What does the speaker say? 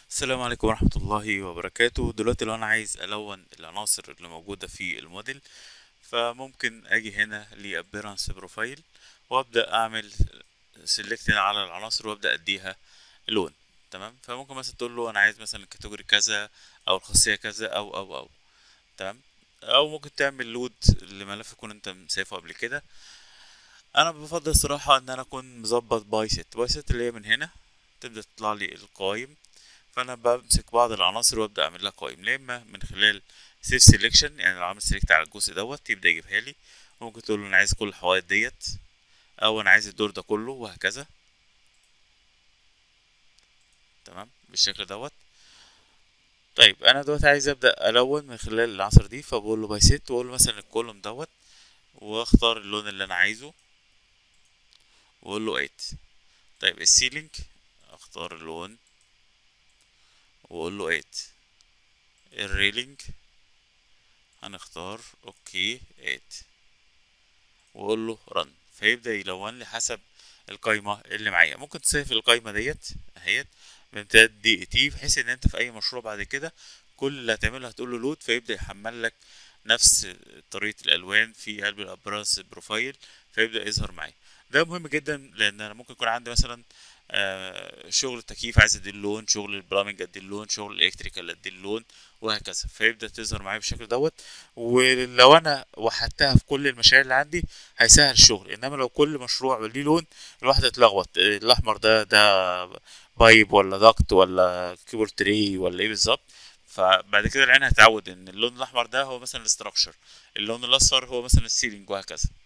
السلام عليكم ورحمة الله وبركاته دلوقتي لو أنا عايز ألون العناصر اللي موجودة في الموديل فممكن أجي هنا لأبيرانس بروفايل وأبدأ أعمل سيلكت على العناصر وأبدأ أديها لون تمام فممكن مثلا تقول له أنا عايز مثلا الكاتيجوري كذا أو الخاصية كذا أو أو أو تمام أو ممكن تعمل لود لملف يكون أنت مسيفه قبل كده أنا بفضل الصراحة إن أنا أكون مظبط باي ست باي ست اللي هي من هنا تبدأ تطلع لي القايم فانا بمسك بعض العناصر وابدا اعمل لها قائم لا اما من خلال سيف سيلكشن يعني لو عامل سيلكت على الجزء دوت يبدا يجيبها لي ممكن تقول له انا عايز كل الحوائط ديت او انا عايز الدور ده كله وهكذا تمام بالشكل دوت طيب انا دلوقتي عايز ابدا الون من خلال العناصر دي فبقول له باي سيت واقول له مثلا الكولوم دوت واختار اللون اللي انا عايزه واقول له ايت طيب السيلينج اختار اللون واقول له ايت الريلينج هنختار اوكي ايت واقول له رن فيبدا يلون لي حسب القايمه اللي معايا ممكن تسيف القايمه ديت اهيت بامتداد دي اي تي بحيث ان انت في اي مشروع بعد كده كل اللي هتعمله هتقول له لود فيبدا يحمل لك نفس طريقه الالوان في قلب الابراز بروفايل فيبدا يظهر معايا ده مهم جدا لان انا ممكن يكون عندي مثلا آه شغل التكييف عايز ادي اللون شغل البلامنج ادي اللون شغل الالكتريكال ادي اللون وهكذا فيبدا تظهر معايا بالشكل دوت ولو انا وحدتها في كل المشاريع اللي عندي هيسهل الشغل انما لو كل مشروع ليه لون الواحد هيتلخبط الاحمر ده ده بايب ولا ضغط ولا كيبورد تري ولا ايه بالظبط فبعد كده العين هتعود ان اللون الاحمر ده هو مثلا الاستراكشر اللون الاصفر هو مثلا السيلينج وهكذا